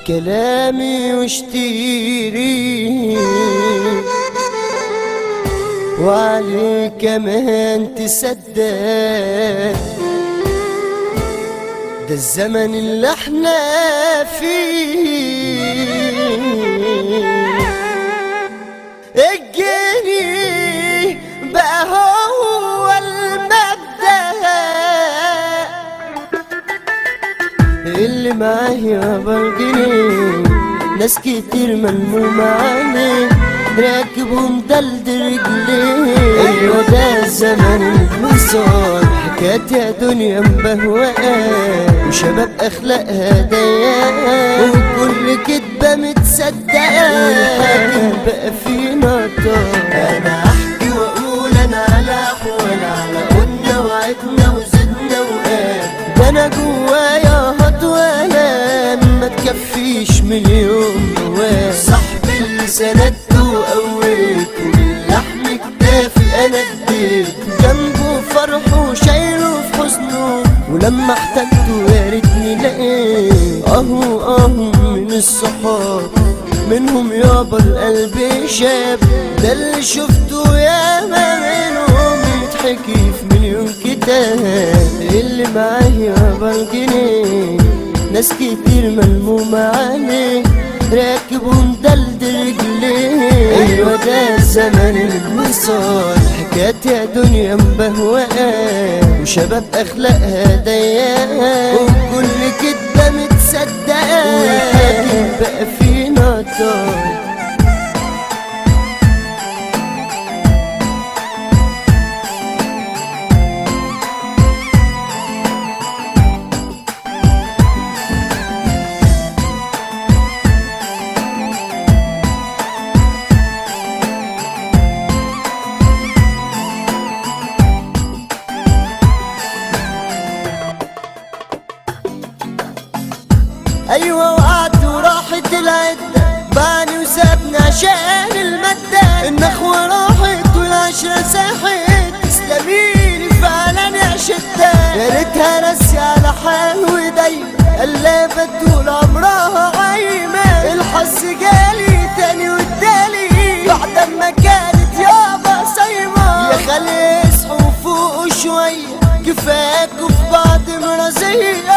كلامي واشتري وعليه كمان تصدق ده الزمن اللي احنا فيه الجنيه بقى هو المبدأ اللي معاه يابا الجنيه ناس كتير ملمومة عليه راكب ومدلدل رجليه ايوه ده الزمن المصاب حكايات يا دنيا مبهوقة وشباب اخلاقها ضيقة وكل كدبة متصدقة والحاكم بقى فينا طار انا احكي واقول انا على احوال على قلنا وعدنا وزدنا وقال ده انا جوايا هطولة ما تكفيش مليون جواه صاحبي اللي سندته وقويته باللحم كتافي انا اديت جنبه فرحه وشايله في حزنه ولما احتجته يا ريتني لقيت اهو اهو من الصحاب منهم يابا القلب شاب ده اللي شفته ياما منهم يتحكي في مليون كتاب اللي معاه يابا الجنيه ناس كتير ملمومة عليه راكب ومدلدل رجليه ايوه ده الزمن المصال حكايات يا دنيا مبهوقة وشباب اخلاقها ضيقة وكل كدبة متصدقة والحاكم بقى فينا طار ايوه وقعت وراحت العدة بعني وسابني عشان المادة النخوة راحت والعشرة ساحت تسلميلي فعلا يا شدة يا ريتها راسي على حال ودايما قلابة طول عمرها عايمة الحظ جالي تاني وادالي بعد ما كانت يابا صايمة يا خالي اصحوا فوقوا شوية كفاكوا في بعض مرازية